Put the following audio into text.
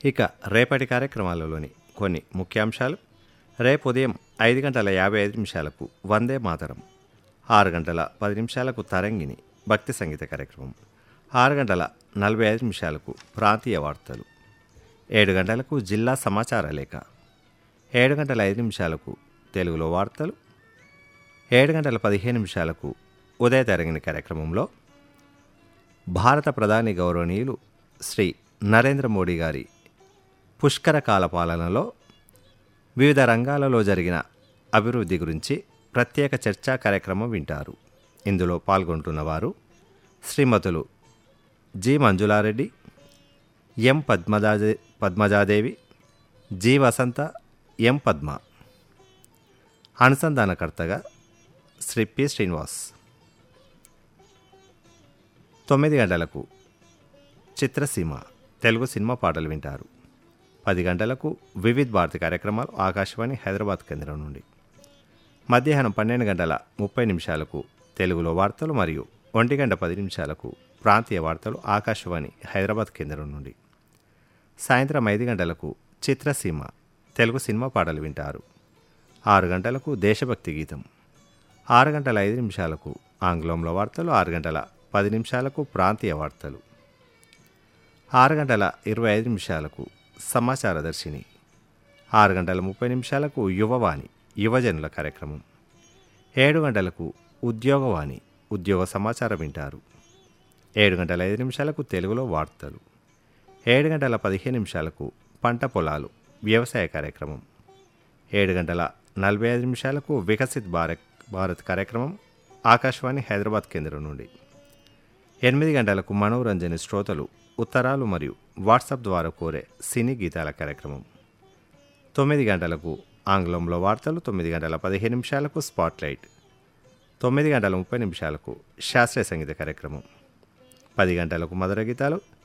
ఇక రేపటి కార్యక్రమాలలోని కొన్ని ముఖ్యాంశాలు రేపు ఉదయం ఐదు గంటల యాభై ఐదు నిమిషాలకు వందే మాతరం ఆరు గంటల పది నిమిషాలకు తరంగిణి భక్తి సంగీత కార్యక్రమం ఆరు గంటల నలభై ఐదు నిమిషాలకు ప్రాంతీయ వార్తలు ఏడు గంటలకు జిల్లా సమాచార లేఖ ఏడు గంటల ఐదు నిమిషాలకు తెలుగులో వార్తలు ఏడు గంటల పదిహేను నిమిషాలకు ఉదయ తరంగిణి కార్యక్రమంలో భారత ప్రధాని గౌరవనీయులు శ్రీ నరేంద్ర మోడీ గారి పుష్కర కాల పాలనలో వివిధ రంగాలలో జరిగిన అభివృద్ధి గురించి ప్రత్యేక చర్చా కార్యక్రమం వింటారు ఇందులో పాల్గొంటున్నవారు శ్రీమతులు జి మంజులారెడ్డి ఎం పద్మజాదే పద్మజాదేవి జి వసంత ఎం పద్మ అనుసంధానకర్తగా శ్రీ పి శ్రీనివాస్ తొమ్మిది గంటలకు చిత్రసీమ తెలుగు సినిమా పాటలు వింటారు పది గంటలకు వివిధ్ భారతి కార్యక్రమాలు ఆకాశవాణి హైదరాబాద్ కేంద్రం నుండి మధ్యాహ్నం పన్నెండు గంటల ముప్పై నిమిషాలకు తెలుగులో వార్తలు మరియు ఒంటి గంట పది నిమిషాలకు ప్రాంతీయ వార్తలు ఆకాశవాణి హైదరాబాద్ కేంద్రం నుండి సాయంత్రం ఐదు గంటలకు చిత్రసీమ తెలుగు సినిమా పాటలు వింటారు ఆరు గంటలకు దేశభక్తి గీతం ఆరు గంటల ఐదు నిమిషాలకు ఆంగ్లంలో వార్తలు ఆరు గంటల పది నిమిషాలకు ప్రాంతీయ వార్తలు ఆరు గంటల ఇరవై ఐదు నిమిషాలకు సమాచార దర్శిని ఆరు గంటల ముప్పై నిమిషాలకు యువవాణి యువజనుల కార్యక్రమం ఏడు గంటలకు ఉద్యోగవాణి ఉద్యోగ సమాచారం వింటారు ఏడు గంటల ఐదు నిమిషాలకు తెలుగులో వార్తలు ఏడు గంటల పదిహేను నిమిషాలకు పంట పొలాలు వ్యవసాయ కార్యక్రమం ఏడు గంటల నలభై ఐదు నిమిషాలకు వికసిత్ భారత్ భారత్ కార్యక్రమం ఆకాశవాణి హైదరాబాద్ కేంద్రం నుండి ఎనిమిది గంటలకు మనోరంజని శ్రోతలు ఉత్తరాలు మరియు వాట్సాప్ ద్వారా కోరే సినీ గీతాల కార్యక్రమం తొమ్మిది గంటలకు ఆంగ్లంలో వార్తలు తొమ్మిది గంటల పదిహేను నిమిషాలకు స్పాట్లైట్ తొమ్మిది గంటల ముప్పై నిమిషాలకు శాస్త్రీయ సంగీత కార్యక్రమం పది గంటలకు మధుర గీతాలు